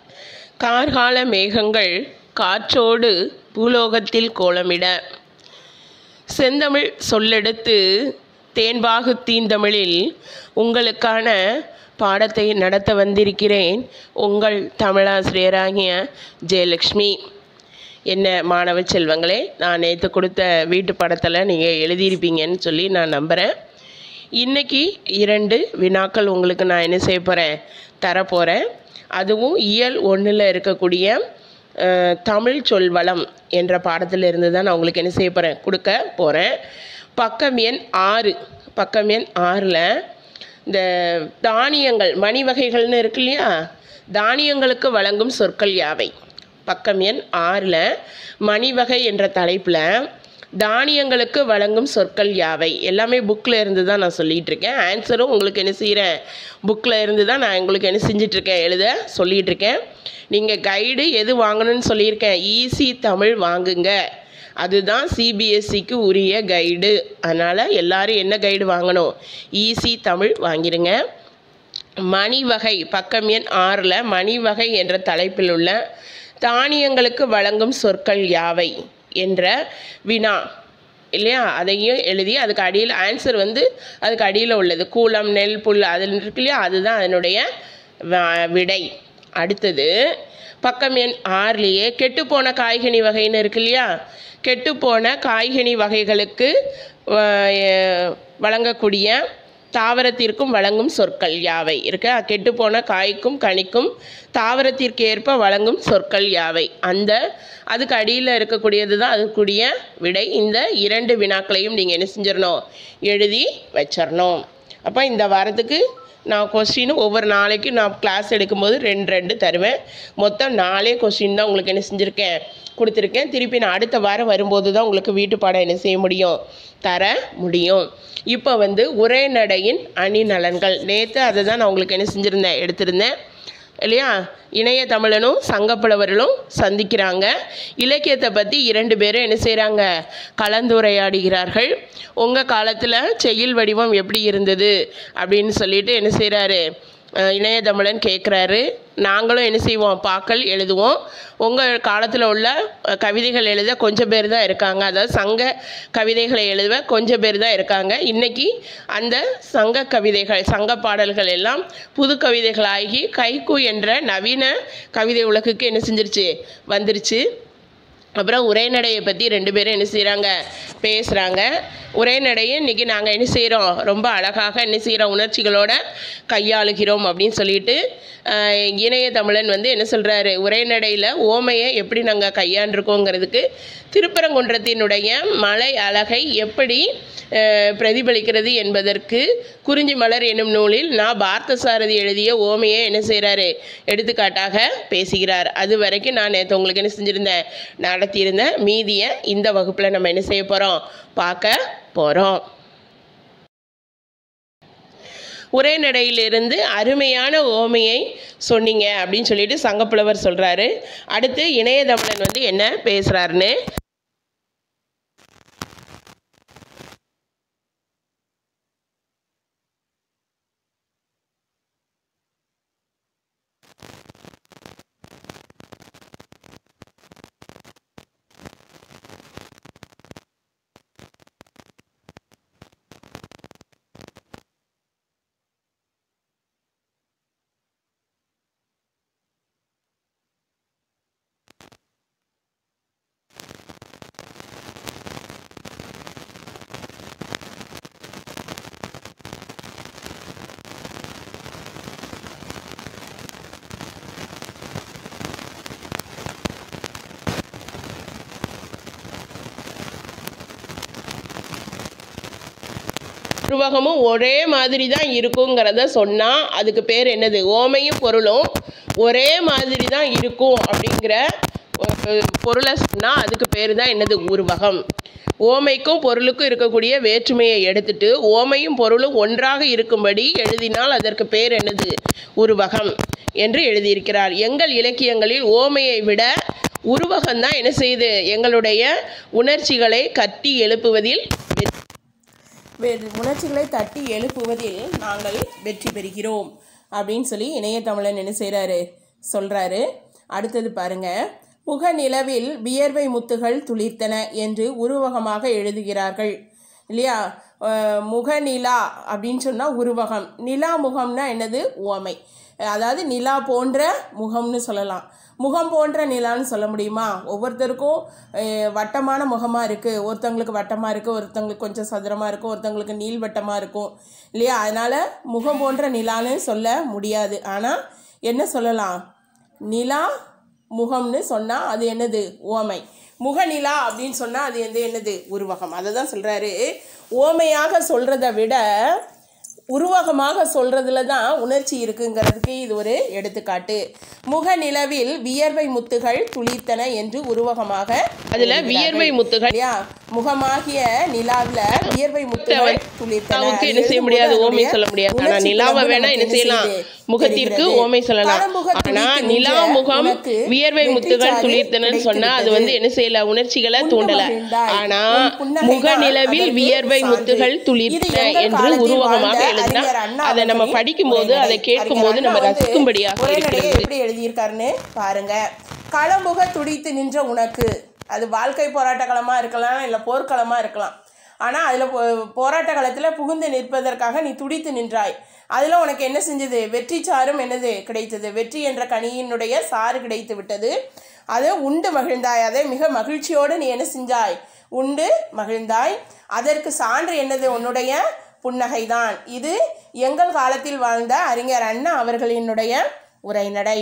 கார்கால மேகங்கள் காற்றோடு பூலோகத்தில் கோலமிட செந்தமிழ் சொல்லெடுத்து தேன்பாகு தீந்தமிழில் உங்களுக்கான பாடத்தை நடத்த வந்திருக்கிறேன் உங்கள் தமிழாசிரியராகிய ஜெயலக்ஷ்மி என்ன மாணவ செல்வங்களே நான் நேற்று கொடுத்த வீட்டு படத்தில் நீங்கள் எழுதியிருப்பீங்கன்னு சொல்லி நான் நம்புகிறேன் இன்னைக்கு இரண்டு வினாக்கள் உங்களுக்கு நான் என்ன செய்ய போகிறேன் தரப்போகிறேன் அதுவும் இயல் ஒன்றில் இருக்கக்கூடிய அஹ், தமிழ் சொல்வளம் என்ற பாடத்தில் இருந்து தான் நான் உங்களுக்கு என்ன செய்ய போகிறேன் கொடுக்க போகிறேன் பக்கம் எண் ஆறு பக்கம் எண் ஆறில் இந்த தானியங்கள் மணி வகைகள்னு இருக்கு இல்லையா தானியங்களுக்கு வழங்கும் சொற்கள் யாவை பக்கம் எண் ஆறில் மணிவகை என்ற தலைப்பில் தானியங்களுக்கு வழங்கும் சொற்கள் யாவை எல்லாமே புக்கில் இருந்து தான் நான் சொல்லிகிட்டு இருக்கேன் ஆன்சரும் உங்களுக்கு என்ன செய்கிறேன் புக்கில் இருந்து தான் நான் உங்களுக்கு என்ன செஞ்சிட்ருக்கேன் எழுத சொல்லிகிட்டு இருக்கேன் நீங்கள் கைடு எது வாங்கணும்னு சொல்லியிருக்கேன் ஈஸி தமிழ் வாங்குங்க அதுதான் சிபிஎஸ்சிக்கு உரிய கைடு அதனால் எல்லாரும் என்ன கைடு வாங்கணும் ஈஸி தமிழ் வாங்கிடுங்க மணி வகை பக்கம் எண் ஆறில் மணி வகை என்ற தலைப்பில் உள்ள தானியங்களுக்கு வழங்கும் சொற்கள் யாவை என்ற வினா இல்லையா அதையும் எழுதி அதுக்கு அடியில் ஆன்சர் வந்து அதுக்கு அடியில் உள்ளது கூலம் நெல் புல் அதில் இருக்கு இல்லையா அதுதான் அதனுடைய வ- விடை அடுத்தது பக்கம் எண் ஆறுலேயே கெட்டுப்போன காய்கனி வகைன்னு இருக்கு இல்லையா கெட்டுப்போன காய்கனி வகைகளுக்கு வ- வழங்கக்கூடிய தாவரத்திற்கும் வழங்கும் சொற்கள் யாவை இருக்க கெட்டுப்போன காய்க்கும் கனிக்கும் தாவரத்திற்கு ஏற்ப வழங்கும் சொற்கள் யாவை அந்த அதுக்கு அடியில் இருக்கக்கூடியது தான் அதுக்குரிய விடை இந்த இரண்டு வினாக்களையும் நீங்கள் என்ன செஞ்சிடணும் எழுதி வச்சிடணும் அப்போ இந்த வாரத்துக்கு நான் கொஸ்டின் ஒவ்வொரு நாளைக்கு நான் கிளாஸ் எடுக்கும்போது ரெண்டு ரெண்டு தருவேன் மொத்தம் நாலே கொஸ்டின் தான் உங்களுக்கு என்ன செஞ்சுருக்கேன் கொடுத்துருக்கேன் திருப்பி நான் அடுத்த வாரம் வரும்போது தான் உங்களுக்கு வீட்டு பாடம் என்ன செய்ய முடியும் தர முடியும் இப்போ வந்து உரைநடையின் அணி நலன்கள் நேற்று அதை தான் நான் உங்களுக்கு என்ன செஞ்சுருந்தேன் எடுத்திருந்தேன் இல்லையா இணைய தமிழனும் சங்கப்புலவர்களும் சந்திக்கிறாங்க இலக்கியத்தை பற்றி இரண்டு பேரும் என்ன செய்கிறாங்க கலந்துரையாடுகிறார்கள் உங்கள் காலத்தில் செய்யுள் வடிவம் எப்படி இருந்தது அப்படின்னு சொல்லிட்டு என்ன செய்கிறாரு இணைய தமிழன் கேட்குறாரு நாங்களும் என்ன செய்வோம் பாக்கள் எழுதுவோம் உங்கள் காலத்தில் உள்ள அஹ், கவிதைகள் எழுத கொஞ்சம் பேர் தான் இருக்காங்க அதாவது சங்க கவிதைகளை எழுத கொஞ்சம் பேர் தான் இருக்காங்க இன்னைக்கு அந்த சங்க கவிதைகள் சங்க பாடல்கள் எல்லாம் புது கவிதைகளாகி கைக்கு என்ற நவீன கவிதை உலகுக்கு என்ன செஞ்சிருச்சு வந்துருச்சு அப்புறம் உரைநடையை பற்றி ரெண்டு பேரும் என்ன செய்கிறாங்க பேசுகிறாங்க உரைநடையை இன்றைக்கி நாங்கள் என்ன செய்கிறோம் ரொம்ப அழகாக என்ன செய்கிறோம் உணர்ச்சிகளோட கையாளுகிறோம் அப்படின்னு சொல்லிட்டு ஆஹ், இணைய தமிழன் வந்து என்ன சொல்கிறாரு உரைநடையில் ஓமையை எப்படி நாங்கள் கையாண்டிருக்கோங்கிறதுக்கு திருப்பரங்குன்றத்தினுடைய மலை அழகை எப்படி ஆஹ், பிரதிபலிக்கிறது என்பதற்கு குறிஞ்சி மலர் என்னும் நூலில் நான் பார்த்தசாரதி எழுதிய ஓமையை என்ன செய்கிறாரு எடுத்துக்காட்டாக பேசுகிறார் அது வரைக்கும் நான் நேற்று உங்களுக்கு என்ன செஞ்சுருந்தேன் நடத்தியிருந்தேன் மீதியை இந்த வகுப்பில் நம்ம என்ன செய்ய போகிறோம் பார்க்க போகிறோம் உரைநடையிலிருந்து அருமையான ஓமையை சொன்னீங்க அப்படின்னு சொல்லிட்டு சங்கப்புலவர் சொல்கிறாரு அடுத்து இணையதமிழன் வந்து என்ன பேசுகிறாருன்னு உருவகமும் ஒரே மாதிரி தான் இருக்குங்கிறத சொன்னால் அதுக்கு பேர் என்னது ஓமையும் பொருளும் ஒரே மாதிரி தான் இருக்கும் அப்படிங்கிற ஒரு பொருளை சொன்னால் அதுக்கு பேர் தான் என்னது உருவகம் ஓமைக்கும் பொருளுக்கும் இருக்கக்கூடிய வேற்றுமையை எடுத்துட்டு ஓமையும் பொருளும் ஒன்றாக இருக்கும்படி எழுதினால் அதற்கு பேர் என்னது உருவகம் என்று எழுதியிருக்கிறார் எங்கள் இலக்கியங்களில் ஓமையை விட உருவகம் தான் என்ன செய்யுது எங்களுடைய உணர்ச்சிகளை கட்டி எழுப்புவதில் வெற்றி வே- உணர்ச்சிகளை தட்டி எழுப்புவதில் நாங்கள் வெற்றி பெறுகிறோம் அப்படின்னு சொல்லி இணையதமிழன் என்ன செய்கிறாரு சொல்கிறாரு அடுத்தது பாருங்க முகநிலவில் வியர்வை முத்துகள் துளிர்த்தன என்று உருவகமாக எழுதுகிறார்கள் இல்லையா அஹ் முகநிலா அப்படின்னு சொன்னால் உருவகம் நிலா முகம்னா என்னது உவமை அதாவது நிலா போன்ற முகம்னு சொல்லலாம் முகம் போன்ற நிலான்னு சொல்ல முடியுமா ஒவ்வொருத்தருக்கும் அஹ், வட்டமான முகமாக இருக்குது ஒருத்தவங்களுக்கு வட்டமாக இருக்குது ஒருத்தவங்களுக்கு கொஞ்சம் சதுரமாக இருக்கும் ஒருத்தவங்களுக்கு நீள்வட்டமாக இருக்கும் இல்லையா அதனால் முகம் போன்ற நிலான்னு சொல்ல முடியாது ஆனால் என்ன சொல்லலாம் நிலா முகம்னு சொன்னால் அது என்னது ஓமை முகநிலா அப்படின்னு சொன்னால் அது வந்து என்னது உருவகம் அதை தான் சொல்கிறாரு ஓமையாக சொல்கிறத விட உருவகமாக சொல்கிறதுல தான் உணர்ச்சி இருக்குங்கிறதுக்கு இது ஒரு எடுத்துக்காட்டு முகநிலவில் வியர்வை முத்துகள் துளிர்த்தன என்று உருவகமாக அதுல வியர்வை முத்துகள் இல்லையா முகமாகிய நிலாவில் வியர்வை முத்துகள் துளிர்த்தன நிலாவுக்கு அது என்ன செய்ய எழுதும்போது முடியாது ஓமை அதனுடைய சொல்ல முடியாது ஆனா உணர்ச்சி நிலாவை புலம்பு வேணா நமக்கு என்ன செய்யலாம் செய்யுது? முகத்திற்கு தெரிகிறது. ஓமை சொல்லலாம் பரமுக ஆனா துளித்து நிலா நின்ற முகம் உனக்கு வியர்வை முத்துகள் வெற்றிச்சாறு துளிர்த்தனன்னு சொன்னா அது வந்து என்ன செய்யல உணர்ச்சிகளை உண்டு தூண்டல மகிழ்ந்தாய். ஆனா உன் புன்னகைதான் முகநிலவில் அதற்கு வியர்வை சான்று. முத்துகள் இது துளிர்த்தன எங்கள் என்று காலத்தில் உருவகமாக வாழ்ந்த எழுதினா அறிஞர் அண்ணா அதை நம்ம அவர்களின் படிக்கும்போது உரைநடை. அதை கேட்கும்போது அறிஞர் நம்ம அண்ணா வந்து ரசிக்கும்படியாக உரைநடையை இருக்கிறது எப்படி எழுதியிருக்காருன்னு பாருங்க களமுக துடித்து நின்ற உனக்கு அது வாழ்க்கை போராட்ட களமாக இருக்கலாம் இல்லை போர்க்களமாக இருக்கலாம் ஆனால் அதில் போராட்ட களத்தில் புகுந்து நிற்பதற்காக நீ துடித்து நின்றாய் அதில் உனக்கு என்ன செஞ்சது வெற்றி சாரும் என்னது கிடைத்தது வெற்றி என்ற கனியினுடைய சாறு கிடைத்து விட்டது அது உண்டு மகிழ்ந்தாய் அதை மிக மகிழ்ச்சியோடு நீ என்ன செஞ்சாய் உண்டு மகிழ்ந்தாய் அதற்கு சான்று என்னது உன்னுடைய புன்னகைதான் இது எங்கள் காலத்தில் வாழ்ந்த அறிஞர் அண்ணா அவர்களினுடைய உரைநடை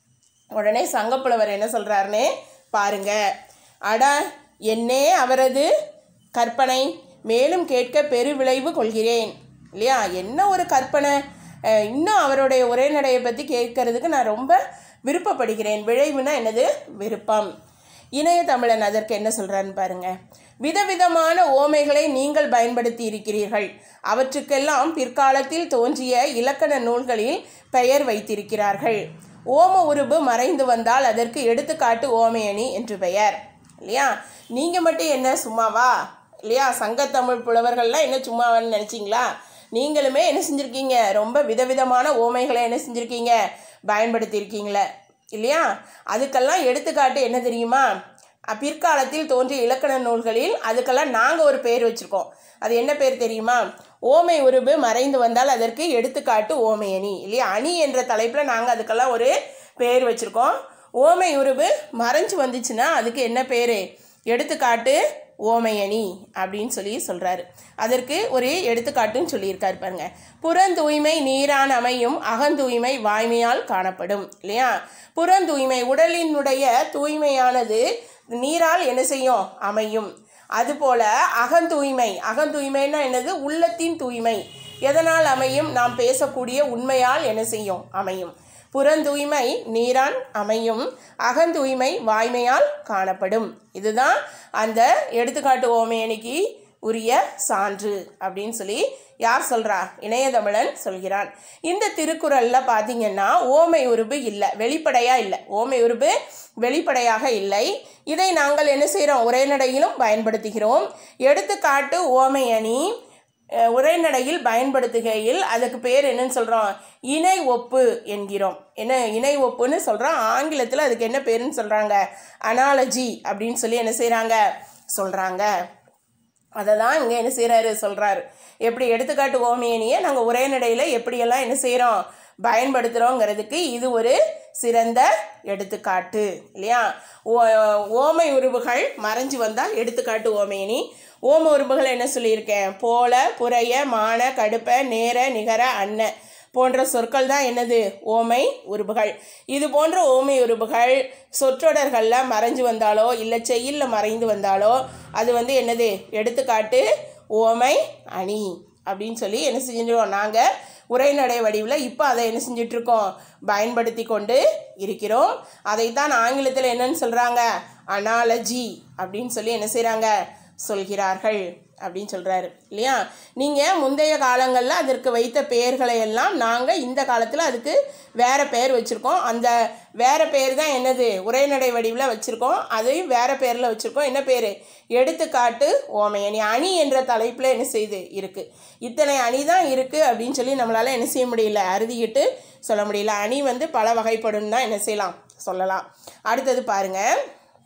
உடனே சங்கப்புலவர் என்ன சொல்றாருன்னு பாருங்க அட என்னே அவரது கற்பனை மேலும் கேட்க பெருவிளைவு கொள்கிறேன் இல்லையா என்ன ஒரு கற்பனை அஹ், இன்னும் அவருடைய உரைநடையை பற்றி கேட்கறதுக்கு நான் ரொம்ப விருப்பப்படுகிறேன் விளைவுனா என்னது விருப்பம் இணைய தமிழன் அதற்கு என்ன சொல்றாருன்னு பாருங்க விதவிதமான ஓமைகளை நீங்கள் பயன்படுத்தி இருக்கிறீர்கள் அவற்றுக்கெல்லாம் பிற்காலத்தில் தோன்றிய இலக்கண நூல்களில் பெயர் வைத்திருக்கிறார்கள் ஓம உருபு மறைந்து வந்தால் அதற்கு எடுத்துக்காட்டு ஓமையணி என்று பெயர் இல்லையா நீங்கள் மட்டும் என்ன சும்மாவா இல்லையா சங்கத்தமிழ் புலவர்கள்லாம் என்ன சும்மாவான்னு நினச்சிங்களா நீங்களுமே என்ன செஞ்சுருக்கீங்க ரொம்ப விதவிதமான ஓமைகளை என்ன செஞ்சுருக்கீங்க பயன்படுத்தியிருக்கீங்களே இல்லையா அதுக்கெல்லாம் எடுத்துக்காட்டு என்ன தெரியுமா அஹ் பிற்காலத்தில் தோன்றிய இலக்கண நூல்களில் அதுக்கெல்லாம் நாங்கள் ஒரு பேர் வச்சுருக்கோம் அது என்ன பேர் தெரியுமா ஓமை உருபு மறைந்து வந்தால் அதற்கு எடுத்துக்காட்டு ஓமை அணி இல்லையா அணி என்ற தலைப்பில் நாங்கள் அதுக்கெல்லாம் ஒரு பேர் வச்சுருக்கோம் ஓமை உருபு மறைஞ்சு வந்துச்சுன்னா அதுக்கு என்ன பேர் எடுத்துக்காட்டு ஓமையணி அப்படின்னு சொல்லி சொல்கிறாரு அதற்கு ஒரு எடுத்துக்காட்டுன்னு சொல்லியிருக்காரு பாருங்க புறந்தூய்மை நீரான் அமையும் அகந்தூய்மை வாய்மையால் காணப்படும் இல்லையா புறந்தூய்மை உடலினுடைய தூய்மையானது நீரால் என்ன செய்யும் அமையும் அதுபோல அகந்தூய்மை அகந்தூய்மைன்னா என்னது உள்ளத்தின் தூய்மை எதனால் அமையும் நாம் பேசக்கூடிய உண்மையால் என்ன செய்யும் அமையும் புறந்தூய்மை நீரான் அமையும் அகந்தூய்மை வாய்மையால் காணப்படும் இதுதான் அந்த எடுத்துக்காட்டு ஓமையணிக்கு உரிய சான்று அப்படின்னு சொல்லி யார் சொல்றா இணையதமிழன் சொல்கிறான் இந்த திருக்குறள்ல பார்த்தீங்கன்னா ஓமை உருபு இல்லை வெளிப்படையா இல்லை ஓமை உருபு வெளிப்படையாக இல்லை இதை நாங்கள் என்ன செய்கிறோம் உரைநடையிலும் பயன்படுத்துகிறோம் எடுத்துக்காட்டு ஓமை அணி அஹ், உரைநடையில் பயன்படுத்துகையில் அதுக்கு பேர் என்னன்னு சொல்கிறோம் இணை ஒப்பு என்கிறோம் என்ன இணை ஒப்புன்னு சொல்கிறோம் ஆங்கிலத்தில் அதுக்கு என்ன பேருன்னு சொல்கிறாங்க அனாலஜி அப்படின்னு சொல்லி என்ன செய்கிறாங்க சொல்கிறாங்க அதை தான் இங்கே என்ன செய்கிறாரு சொல்கிறாரு எப்படி எடுத்துக்காட்டு ஓமியனியை நாங்கள் உரைநடையில் எப்படியெல்லாம் என்ன செய்கிறோம் பயன்படுத்துகிறோங்கிறதுக்கு இது ஒரு சிறந்த எடுத்துக்காட்டு இல்லையா ஓ- ஓமை உருவுகள் மறைஞ்சு வந்தால் எடுத்துக்காட்டு ஓமையணி ஓம உருவுகள் என்ன சொல்லியிருக்கேன் போல புறைய மான கடுப்ப நேர நிகர அன்ன போன்ற சொற்கள் தான் என்னது ஓமை உருபுகள் இது போன்ற ஓமை உருபுகள் சொற்றொடர்களில் மறைஞ்சு வந்தாலோ இல்லை செய்யுளில் மறைந்து வந்தாலோ அது வந்து என்னது எடுத்துக்காட்டு ஓமை அணி அப்படின்னு சொல்லி என்ன செஞ்சிருக்கோம் நாங்கள் உரைநடை வடிவில் இப்போ அதை என்ன செஞ்சிட்ருக்கோம் பயன்படுத்தி கொண்டு இருக்கிறோம் அதைத்தான் ஆங்கிலத்தில் என்னன்னு சொல்கிறாங்க அனாலஜி அப்படின்னு சொல்லி என்ன செய்கிறாங்க சொல்கிறார்கள் அப்படின்னு சொல்கிறாரு இல்லையா நீங்கள் முந்தைய காலங்களில் அதற்கு வைத்த பெயர்களை எல்லாம் நாங்கள் இந்த காலத்தில் அதுக்கு வேறு பெயர் வச்சுருக்கோம் அந்த வேறு பெயர் தான் என்னது உரைநடை வடிவில் வச்சுருக்கோம் அதையும் வேறு பேரில் வச்சுருக்கோம் என்ன பேர் எடுத்துக்காட்டு ஓமையணி அணி என்ற தலைப்பில் என்ன செய்யுது இருக்குது இத்தனை அணி தான் இருக்குது அப்படின்னு சொல்லி நம்மளால் என்ன செய்ய முடியல அறுதிக்கிட்டு சொல்ல முடியல அணி வந்து பல வகைப்படும் தான் என்ன செய்யலாம் சொல்லலாம் அடுத்தது பாருங்கள்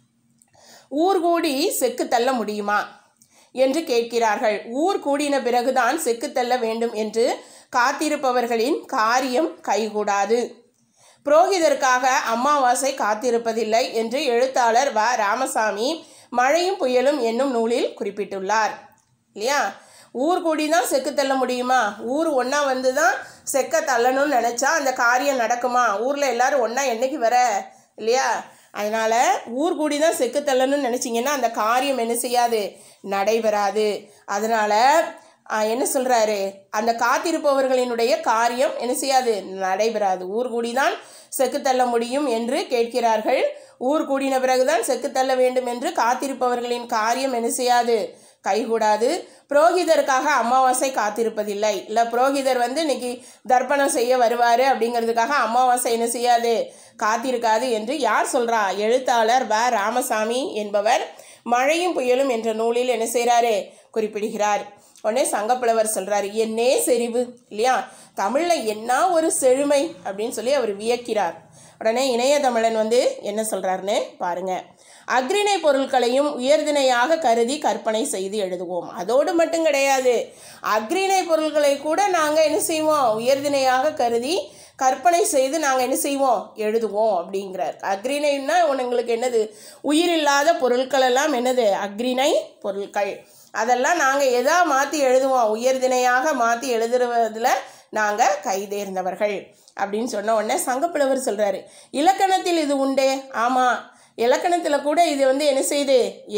ஊர் கூடி செக்கு தள்ள முடியுமா என்று கேட்கிறார்கள் ஊர் கூடின பிறகுதான் செக்கு தள்ள வேண்டும் என்று காத்திருப்பவர்களின் காரியம் கைகூடாது புரோகிதருக்காக அமாவாசை காத்திருப்பதில்லை என்று எழுத்தாளர் வ ராமசாமி மழையும் புயலும் என்னும் நூலில் குறிப்பிட்டுள்ளார் இல்லையா ஊர் கூடி தான் செக்கு தள்ள முடியுமா ஊர் ஒன்றா வந்து தான் செக்க தள்ளணும்னு நினச்சா அந்த காரியம் நடக்குமா ஊரில் எல்லாரும் ஒன்றா என்னைக்கு வர இல்லையா அதனால் ஊர் கூடி தான் செக்கு தள்ளணும்னு நினச்சிங்கன்னா அந்த காரியம் என்ன செய்யாது நடைபெறாது அதனால் என்ன சொல்கிறாரு அந்த காத்திருப்பவர்களினுடைய காரியம் என்ன செய்யாது நடைபெறாது ஊர் கூடி தான் செக்கு தள்ள முடியும் என்று கேட்கிறார்கள் ஊர் கூடின பிறகுதான் செக்கு தள்ள வேண்டும் என்று காத்திருப்பவர்களின் காரியம் என்ன செய்யாது கைகூடாது புரோகிதருக்காக அமாவாசை காத்திருப்பதில்லை இல்லை புரோகிதர் வந்து இன்னைக்கு தர்ப்பணம் செய்ய வருவார் அப்படிங்கிறதுக்காக அமாவாசை என்ன செய்யாது காத்திருக்காது என்று யார் சொல்றா எழுத்தாளர் வ ராமசாமி என்பவர் மழையும் புயலும் என்ற நூலில் என்ன செய்கிறாரு குறிப்பிடுகிறார் உடனே சங்கப்புலவர் சொல்றாரு என்னே செறிவு இல்லையா தமிழில் என்ன ஒரு செழுமை அப்படின்னு சொல்லி அவர் வியக்கிறார் உடனே இணைய தமிழன் வந்து என்ன சொல்றாருன்னு பாருங்க அக்ரிணை பொருட்களையும் உயர்திணையாக கருதி கற்பனை செய்து எழுதுவோம் அதோடு மட்டும் கிடையாது அக்ரிணை பொருட்களை கூட நாங்கள் என்ன செய்வோம் உயர்திணையாக கருதி கற்பனை செய்து நாங்கள் என்ன செய்வோம் எழுதுவோம் அப்படிங்கிறார் அக்ரிணைன்னா உங்களுக்கு என்னது உயிரில்லாத பொருட்கள் எல்லாம் என்னது அக்ரிணை பொருட்கள் அதெல்லாம் நாங்கள் எதா மாற்றி எழுதுவோம் உயர்திணையாக மாற்றி எழுதுறதில் நாங்கள் கைதேர்ந்தவர்கள் அப்படின்னு சொன்ன உடனே சங்கப்புலவர் சொல்கிறாரு இலக்கணத்தில் இது உண்டே ஆமாம் இலக்கணத்தில் கூட இது வந்து என்ன செய்யுது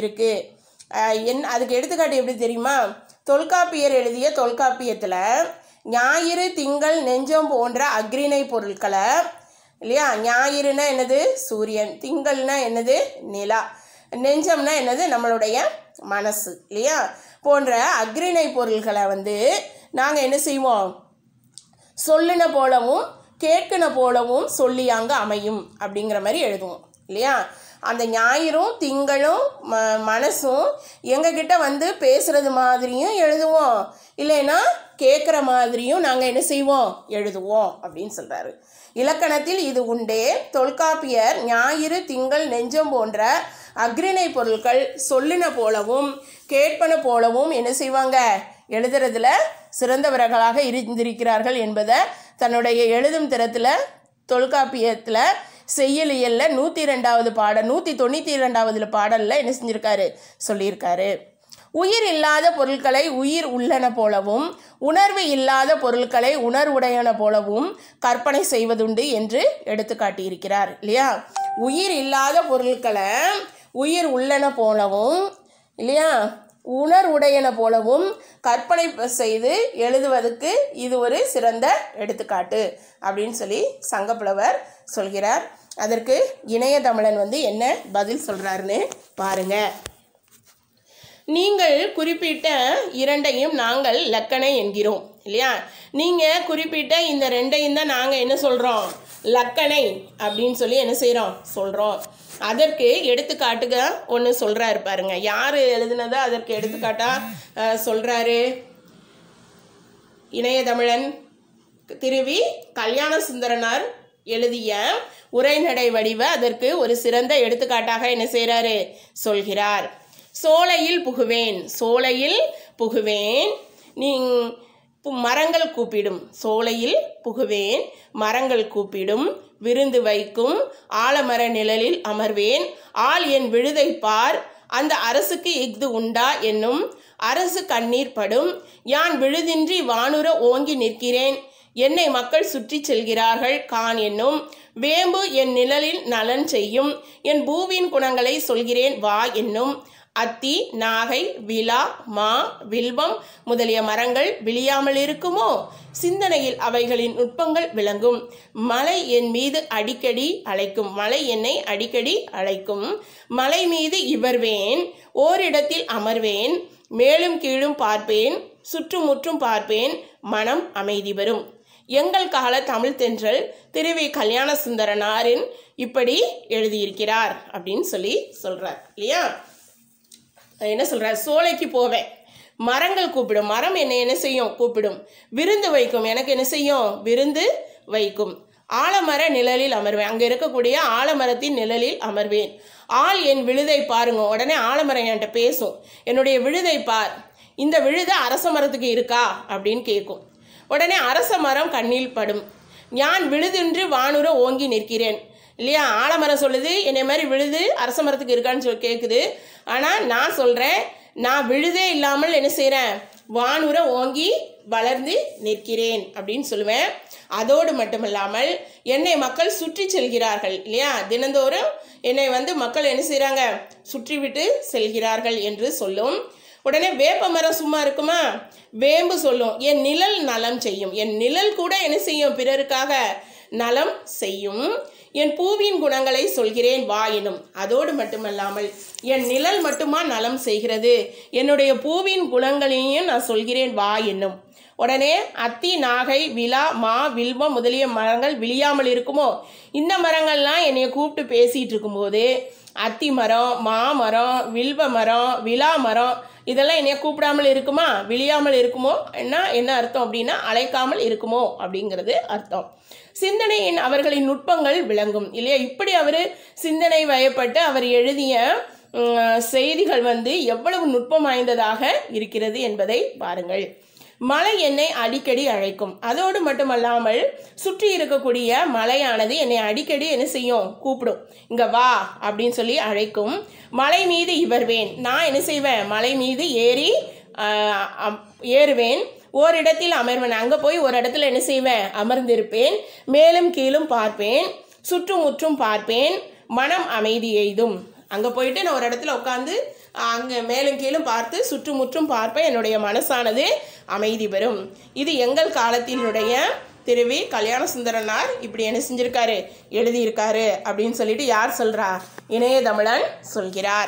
இருக்குது என் அதுக்கு எடுத்துக்காட்டு எப்படி தெரியுமா தொல்காப்பியர் எழுதிய தொல்காப்பியத்தில் ஞாயிறு திங்கள் நெஞ்சம் போன்ற அக்ரிணை பொருட்களை இல்லையா ஞாயிறுனா என்னது சூரியன் திங்கள்னா என்னது நிலா நெஞ்சம்னா என்னது நம்மளுடைய மனசு இல்லையா போன்ற அக்ரிணை பொருள்களை வந்து நாங்கள் என்ன செய்வோம் சொல்லுன போலவும் கேட்குன போலவும் சொல்லி அங்கே அமையும் அப்படிங்கிற மாதிரி எழுதுவோம் இல்லையா அந்த ஞாயிறும் திங்களும் ம மனசும் எங்ககிட்ட வந்து பேசுறது மாதிரியும் எழுதுவோம் இல்லைன்னா கேட்குற மாதிரியும் நாங்கள் என்ன செய்வோம் எழுதுவோம் அப்படின்னு சொல்கிறாரு இலக்கணத்தில் இது உண்டே தொல்காப்பியர் ஞாயிறு திங்கள் நெஞ்சம் போன்ற அக்ரிணை பொருட்கள் சொல்லின போலவும் கேட்பன போலவும் என்ன செய்வாங்க எழுதுறதுல சிறந்தவர்களாக இருந்திருக்கிறார்கள் என்பதை தன்னுடைய எழுதும் திறத்தில் தொல்காப்பியத்தில் செய்யலியலில் நூற்றி ரெண்டாவது பாடல் நூற்றி தொண்ணூற்றி ரெண்டாவது பாடலில் என்ன செஞ்சுருக்காரு சொல்லியிருக்காரு உயிர் இல்லாத பொருட்களை உயிர் உள்ளன போலவும் உணர்வு இல்லாத பொருட்களை உணர்வுடையன போலவும் கற்பனை செய்வதுண்டு என்று எடுத்து காட்டியிருக்கிறார் இல்லையா உயிர் இல்லாத பொருட்களை உயிர் உள்ளன போலவும் இல்லையா உணர்வுடையன போலவும் கற்பனை செய்து எழுதுவதற்கு இது ஒரு சிறந்த எடுத்துக்காட்டு அப்படின்னு சொல்லி சங்கப்புலவர் சொல்கிறார் அதற்கு இணைய தமிழன் வந்து என்ன பதில் சொல்கிறாருன்னு பாருங்கள் நீங்கள் குறிப்பிட்ட இரண்டையும் நாங்கள் லக்கணை என்கிறோம் இல்லையா நீங்கள் குறிப்பிட்ட இந்த ரெண்டையும் தான் நாங்கள் என்ன சொல்கிறோம் லக்கணை அப்படின்னு சொல்லி என்ன செய்கிறோம் சொல்கிறோம் அதற்கு எடுத்துக்காட்டுக ஒன்று சொல்கிறாரு பாருங்க யார் எழுதுனதோ அதற்கு எடுத்துக்காட்டாக சொல்கிறாரு இணைய தமிழன் திருவி கல்யாண சுந்தரனார் எழுதிய உரைநடை வடிவ அதற்கு ஒரு சிறந்த எடுத்துக்காட்டாக என்ன செய்கிறாரு சொல்கிறார் சோலையில் புகுவேன் சோலையில் புகுவேன் நீ பு- மரங்கள் கூப்பிடும் சோலையில் புகுவேன் மரங்கள் கூப்பிடும் விருந்து வைக்கும் ஆலமர நிழலில் அமர்வேன் ஆள் என் விழுதை பார் அந்த அரசுக்கு இஃது உண்டா என்னும் அரசு கண்ணீர் படும் யான் விழுதின்றி வானுர ஓங்கி நிற்கிறேன் என்னை மக்கள் சுற்றி செல்கிறார்கள் கான் என்னும் வேம்பு என் நிழலில் நலன் செய்யும் என் பூவின் குணங்களை சொல்கிறேன் வா என்னும் அத்தி நாகை விலா மா வில்வம் முதலிய மரங்கள் விழியாமல் இருக்குமோ சிந்தனையில் அவைகளின் நுட்பங்கள் விளங்கும் மலை என் மீது அடிக்கடி அழைக்கும் மலை என்னை அடிக்கடி அழைக்கும் மலை மீது இவர்வேன் ஓரிடத்தில் அமர்வேன் மேலும் கீழும் பார்ப்பேன் சுற்றுமுற்றும் பார்ப்பேன் மனம் அமைதி பெறும் எங்கள் கால தமிழ் தென்றல் திருவி கல்யாண சுந்தரனாரின் இப்படி எழுதியிருக்கிறார் அப்படின்னு சொல்லி சொல்றார் இல்லையா என்ன சொல்றார் சோலைக்கு போவேன் மரங்கள் கூப்பிடும் மரம் என்னை என்ன செய்யும் கூப்பிடும் விருந்து வைக்கும் எனக்கு என்ன செய்யும் விருந்து வைக்கும் ஆலமர நிழலில் அமர்வேன் அங்கே இருக்கக்கூடிய ஆலமரத்தின் நிழலில் அமர்வேன் ஆள் என் விழுதை பாருங்க உடனே ஆலமரம் என்கிட்ட பேசும் என்னுடைய விழுதை பார் இந்த விழுது அரச மரத்துக்கு இருக்கா அப்படின்னு கேட்கும் உடனே அரச மரம் கண்ணில் படும் ஞான் விழுதுன்று வானுர ஓங்கி நிற்கிறேன் இல்லையா ஆலமரம் சொல்லுது என்னை மாதிரி விழுது அரச மரத்துக்கு இருக்கான்னு சொல்லி கேட்குது ஆனால் நான் சொல்கிறேன் நான் விழுதே இல்லாமல் என்ன செய்கிறேன் வானுர ஓங்கி வளர்ந்து நிற்கிறேன் அப்படின்னு சொல்லுவேன் அதோடு மட்டுமில்லாமல் என்னை மக்கள் சுற்றி செல்கிறார்கள் இல்லையா தினந்தோறும் என்னை வந்து மக்கள் என்ன செய்கிறாங்க சுற்றி விட்டு செல்கிறார்கள் என்று சொல்லும் உடனே வேப்ப மரம் சும்மா இருக்குமா வேம்பு சொல்லும் என் நிழல் நலம் செய்யும் என் நிழல் கூட என்ன செய்யும் பிறருக்காக நலம் செய்யும் என் பூவின் குணங்களை சொல்கிறேன் வா எனும் அதோடு மட்டுமல்லாமல் என் நிழல் மட்டுமா நலம் செய்கிறது என்னுடைய பூவின் குணங்களையும் நான் சொல்கிறேன் வா என்னும் உடனே அத்தி நாகை விலா மா வில்வம் முதலிய மரங்கள் விழியாமல் இருக்குமோ இந்த மரங்கள்லாம் என்னைய கூப்பிட்டு பேசிட்டு இருக்கும்போது அத்தி மரம் மாமரம் வில்வ மரம் விலா மரம் இதெல்லாம் என்னைய கூப்பிடாமல் இருக்குமா விழியாமல் இருக்குமோ என்ன என்ன அர்த்தம் அப்படின்னா அழைக்காமல் இருக்குமோ அப்படிங்கிறது அர்த்தம் சிந்தனையின் அவர்களின் நுட்பங்கள் விளங்கும் இல்லையா இப்படி அவர் சிந்தனை வயப்பட்டு அவர் எழுதிய உம், செய்திகள் வந்து எவ்வளவு நுட்பம் வாய்ந்ததாக இருக்கிறது என்பதை பாருங்கள் மலை என்னை அடிக்கடி அழைக்கும் அதோடு மட்டுமல்லாமல் சுற்றி இருக்கக்கூடிய மலையானது என்னை அடிக்கடி என்ன செய்யும் கூப்பிடும் இங்க வா அப்படின்னு சொல்லி அழைக்கும் மலை மீது இவர்வேன் நான் என்ன செய்வேன் மலை மீது ஏறி ஆஹ், அம்- ஏறுவேன் ஓரிடத்தில் அமர்வேன் அங்கே போய் ஒரு இடத்துல என்ன செய்வேன் அமர்ந்திருப்பேன் மேலும் கீழும் பார்ப்பேன் சுற்றும் முற்றும் பார்ப்பேன் மனம் அமைதி எய்தும் அங்கே போயிட்டு நான் ஒரு இடத்துல உட்காந்து அங்கே மேலும் கீழும் பார்த்து சுற்றுமுற்றும் பார்ப்பேன் என்னுடைய மனசானது அமைதி பெறும் இது எங்கள் காலத்தினுடைய திருவி கல்யாண சுந்தரனார் இப்படி என்ன செஞ்சிருக்காரு எழுதியிருக்காரு அப்படின்னு சொல்லிட்டு யார் சொல்றா இணைய தமிழன் சொல்கிறார்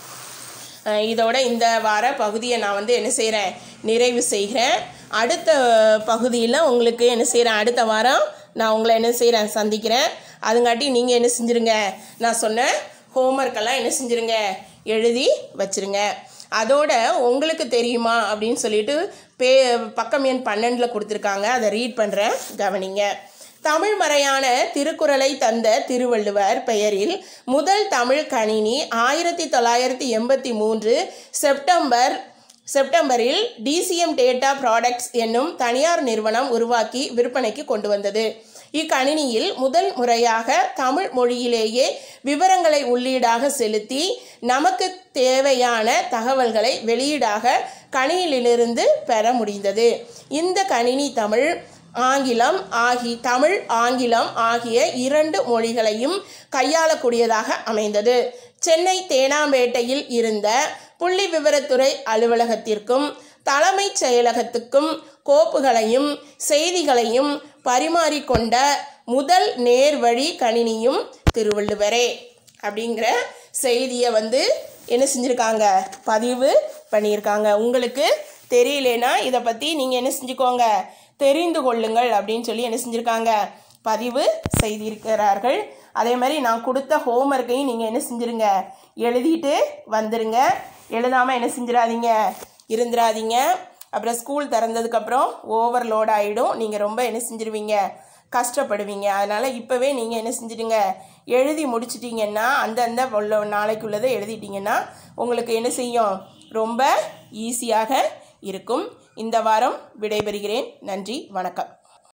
அஹ் இதோட இந்த வார பகுதியை நான் வந்து என்ன செய்கிறேன் நிறைவு செய்கிறேன் அடுத்த பகுதியில் உங்களுக்கு என்ன செய்கிறேன் அடுத்த வாரம் நான் உங்களை என்ன செய்கிறேன் சந்திக்கிறேன் அதுங்காட்டி நீங்கள் என்ன செஞ்சுருங்க நான் சொன்ன ஹோம்ஒர்க்கெல்லாம் என்ன செஞ்சுருங்க எழுதி வச்சிருங்க அதோட உங்களுக்கு தெரியுமா அப்படின்னு சொல்லிட்டு பே பக்கம் எண் பன்னெண்டில் கொடுத்துருக்காங்க அதை ரீட் பண்ணுறேன் கவனிங்க தமிழ் மறையான திருக்குறளை தந்த திருவள்ளுவர் பெயரில் முதல் தமிழ் கணினி ஆயிரத்தி தொள்ளாயிரத்தி எண்பத்தி மூன்று செப்டம்பர் செப்டம்பரில் டிசிஎம் டேட்டா ப்ராடக்ட்ஸ் என்னும் தனியார் நிறுவனம் உருவாக்கி விற்பனைக்கு கொண்டு வந்தது இக்கணினியில் முதல் முறையாக தமிழ் மொழியிலேயே விவரங்களை உள்ளீடாக செலுத்தி நமக்கு தேவையான தகவல்களை வெளியீடாக கணினியிலிருந்து பெற முடிந்தது இந்த கணினி தமிழ் ஆங்கிலம் ஆகி தமிழ் ஆங்கிலம் ஆகிய இரண்டு மொழிகளையும் கையாளக்கூடியதாக அமைந்தது சென்னை தேனாம்பேட்டையில் இருந்த புள்ளி விவரத்துறை அலுவலகத்திற்கும் தலைமைச் செயலகத்துக்கும் கோப்புகளையும் செய்திகளையும் பரிமாறிக்கொண்ட முதல் நேர்வழி கணினியும் திருவள்ளுவரே அப்படிங்கிற செய்தியை வந்து என்ன செஞ்சுருக்காங்க பதிவு பண்ணியிருக்காங்க உங்களுக்கு தெரியலேனா இதை பற்றி நீங்கள் என்ன செஞ்சுக்கோங்க தெரிந்து கொள்ளுங்கள் அப்படின்னு சொல்லி என்ன செஞ்சுருக்காங்க பதிவு செய்திருக்கிறார்கள் அதே மாதிரி நான் கொடுத்த ஹோம்ஒர்க்கையும் நீங்கள் என்ன செஞ்சுருங்க எழுதிட்டு வந்துருங்க எழுதாமல் என்ன செஞ்சிடாதீங்க இருந்துடாதீங்க அப்புறம் ஸ்கூல் திறந்ததுக்கப்புறம் ஓவர்லோட் ஆகிடும் நீங்கள் ரொம்ப என்ன செஞ்சிருவீங்க கஷ்டப்படுவீங்க அதனால் இப்போவே நீங்கள் என்ன செஞ்சிடுங்க எழுதி முடிச்சிட்டிங்கன்னா அந்தந்த உள்ள நாளைக்குள்ளதை எழுதிட்டிங்கன்னா உங்களுக்கு என்ன செய்யும் ரொம்ப ஈஸியாக இருக்கும் இந்த வாரம் விடைபெறுகிறேன் நன்றி வணக்கம்